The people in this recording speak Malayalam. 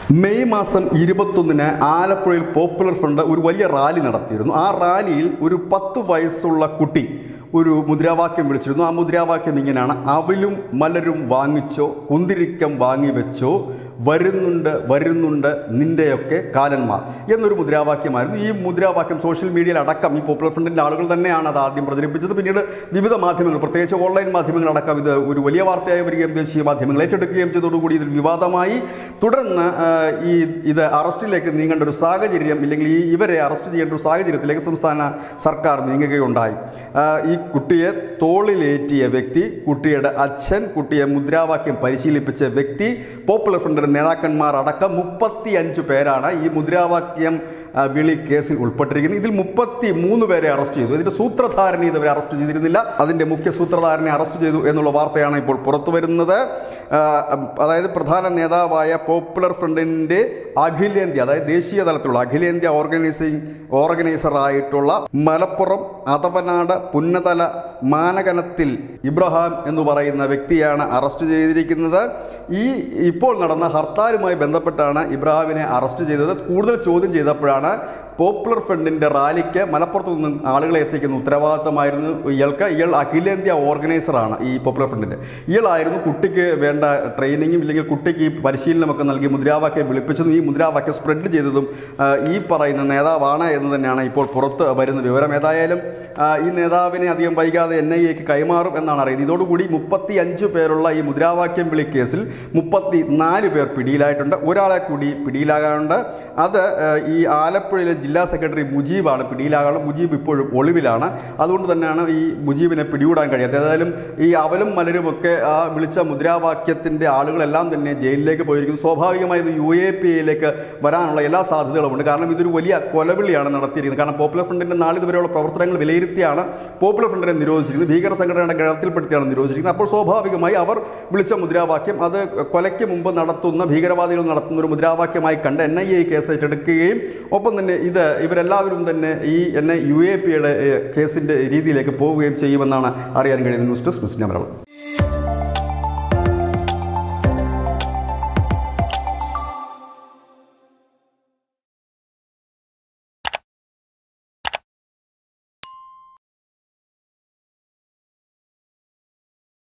മെയ് മാസം ഇരുപത്തൊന്നിന് ആലപ്പുഴയിൽ പോപ്പുലർ ഫ്രണ്ട് ഒരു വലിയ റാലി നടത്തിയിരുന്നു ആ റാലിയിൽ ഒരു പത്ത് വയസ്സുള്ള കുട്ടി ഒരു മുദ്രാവാക്യം വിളിച്ചിരുന്നു ആ മുദ്രാവാക്യം ഇങ്ങനെയാണ് അവലും മലരും വാങ്ങിച്ചോ കുന്തിരിക്കം വാങ്ങി വെച്ചോ വരുന്നുണ്ട് വരുന്നുണ്ട് നിന്റെയൊക്കെ കാലന്മാർ എന്നൊരു മുദ്രാവാക്യമായിരുന്നു ഈ മുദ്രാവാക്യം സോഷ്യൽ മീഡിയയിൽ അടക്കം ഈ പോപ്പുലർ ഫ്രണ്ടിൻ്റെ ആളുകൾ തന്നെയാണ് അത് ആദ്യം പ്രചരിപ്പിച്ചത് പിന്നീട് വിവിധ മാധ്യമങ്ങൾ പ്രത്യേകിച്ച് ഓൺലൈൻ മാധ്യമങ്ങളടക്കം ഇത് ഒരു വലിയ വാർത്തയായി വരികയും ദേശീയ മാധ്യമങ്ങൾ ഏറ്റെടുക്കുകയും ചെയ്തതോടുകൂടി ഇതിൽ വിവാദമായി തുടർന്ന് ആ, ഈ ഇത് അറസ്റ്റിലേക്ക് നീങ്ങേണ്ട ഒരു സാഹചര്യം ഇല്ലെങ്കിൽ ഈ ഇവരെ അറസ്റ്റ് ചെയ്യേണ്ട ഒരു സാഹചര്യത്തിലേക്ക് സംസ്ഥാന സർക്കാർ നീങ്ങുകയുണ്ടായി ആ, ഈ കുട്ടിയെ തോളിലേറ്റിയ വ്യക്തി കുട്ടിയുടെ അച്ഛൻ കുട്ടിയെ മുദ്രാവാക്യം പരിശീലിപ്പിച്ച വ്യക്തി പോപ്പുലർ ഫ്രണ്ടിന്റെ നേതാക്കന്മാർ അടക്കം മുപ്പത്തി അഞ്ച് പേരാണ് ഈ മുദ്രാവാക്യം ആ, വിളി കേസിൽ ഉൾപ്പെട്ടിരിക്കുന്നത് ഇതിൽ മുപ്പത്തി മൂന്ന് പേരെ അറസ്റ്റ് ചെയ്തു ഇതിന്റെ സൂത്രധാരനെ ഇതുവരെ അറസ്റ്റ് ചെയ്തിരുന്നില്ല അതിന്റെ മുഖ്യ സൂത്രധാരനെ അറസ്റ്റ് ചെയ്തു എന്നുള്ള വാർത്തയാണ് ഇപ്പോൾ പുറത്തു വരുന്നത് ആ, അതായത് പ്രധാന നേതാവായ പോപ്പുലർ ഫ്രണ്ടിന്റെ അഖിലേന്ത്യ അതായത് ദേശീയ തലത്തിലുള്ള അഖിലേന്ത്യ ഓർഗനൈസിംഗ് ഓർഗനൈസറായിട്ടുള്ള മലപ്പുറം അതവനാട് പുന്നതല മാനകനത്തിൽ ഇബ്രഹാം എന്ന് പറയുന്ന വ്യക്തിയാണ് അറസ്റ്റ് ചെയ്തിരിക്കുന്നത് ഈ ഇപ്പോൾ നടന്ന ഹർത്താലുമായി ബന്ധപ്പെട്ടാണ് ഇബ്രാഹിമിനെ അറസ്റ്റ് ചെയ്തത് കൂടുതൽ ചോദ്യം ചെയ്തപ്പോഴാണ് പോപ്പുലർ ഫ്രണ്ടിന്റെ റാലിക്ക് മലപ്പുറത്ത് നിന്നും ആളുകളെ എത്തിക്കുന്ന ഉത്തരവാദിത്തമായിരുന്നു ഇയാൾക്ക് ഇയാൾ അഖിലേന്ത്യാ ഓർഗനൈസറാണ് ഈ പോപ്പുലർ ഫ്രണ്ടിന്റെ ഇയാളായിരുന്നു കുട്ടിക്ക് വേണ്ട ട്രെയിനിങ്ങും ഇല്ലെങ്കിൽ കുട്ടിക്ക് ഈ പരിശീലനമൊക്കെ നൽകി മുദ്രാവാക്യം വിളിപ്പിച്ചതും ഈ മുദ്രാവാക്യം സ്പ്രെഡ് ചെയ്തതും ആ, ഈ പറയുന്ന നേതാവാണ് എന്ന് തന്നെയാണ് ഇപ്പോൾ പുറത്ത് വരുന്ന വിവരം ഏതായാലും ആ, ഈ നേതാവിനെ അധികം വൈകാതെ എൻ ഐ എക്ക് കൈമാറും എന്നാണ് അറിയുന്നത് ഇതോടുകൂടി മുപ്പത്തി അഞ്ച് പേരുള്ള ഈ മുദ്രാവാക്യം വിളി കേസിൽ മുപ്പത്തി നാല് പേർ പിടിയിലായിട്ടുണ്ട് ഒരാളെ കൂടി പിടിയിലാകാനുണ്ട് അത് ആ, ഈ ആലപ്പുഴയിലെ ജില്ലാ സെക്രട്ടറി മുജീബാണ് പിടിയിലാകാനുള്ളത് മുജീബ് ഇപ്പോഴും ഒളിവിലാണ് അതുകൊണ്ട് തന്നെയാണ് ഈ മുജീബിനെ പിടികൂടാൻ കഴിയാത്തത് ഏതായാലും ഈ അവലും മലരും ഒക്കെ ആ വിളിച്ച മുദ്രാവാക്യത്തിന്റെ ആളുകളെല്ലാം തന്നെ ജയിലിലേക്ക് പോയിരിക്കുന്നു സ്വാഭാവികമായി ഇത് യു എ പി എയിലേക്ക് വരാനുള്ള എല്ലാ സാധ്യതകളുമുണ്ട് കാരണം ഇതൊരു വലിയ കൊലവിളിയാണ് നടത്തിയിരിക്കുന്നത് കാരണം പോപ്പുലർ ഫ്രണ്ടിന്റെ നാളിതുവരെയുള്ള പ്രവർത്തനങ്ങൾ വിലയിരുത്തിയാണ് പോപ്പുലർ ഫ്രണ്ടിനെ നിരോധിച്ചിരിക്കുന്നത് ഭീകര സംഘടനയുടെ ഗണത്തിൽപ്പെടുത്തിയാണ് നിരോധിച്ചിരിക്കുന്നത് അപ്പോൾ സ്വാഭാവികമായി അവർ വിളിച്ച മുദ്രാവാക്യം അത് കൊലയ്ക്ക് മുമ്പ് നടത്തുന്ന ഭീകരവാദികൾ നടത്തുന്ന ഒരു മുദ്രാവാക്യമായി കണ്ട് എൻ ഐ എ കേസ് ഏറ്റെടുക്കുകയും ഒപ്പം തന്നെ ഇത് ഇവരെല്ലാവരും തന്നെ ഈ എൻ ഐ യു എ പിയുടെ കേസിന്റെ രീതിയിലേക്ക് പോവുകയും ചെയ്യുമെന്നാണ് അറിയാൻ കഴിയുന്നത് ന്യൂസ് ഡെസ്ക് ന്യൂസ് മലയാളം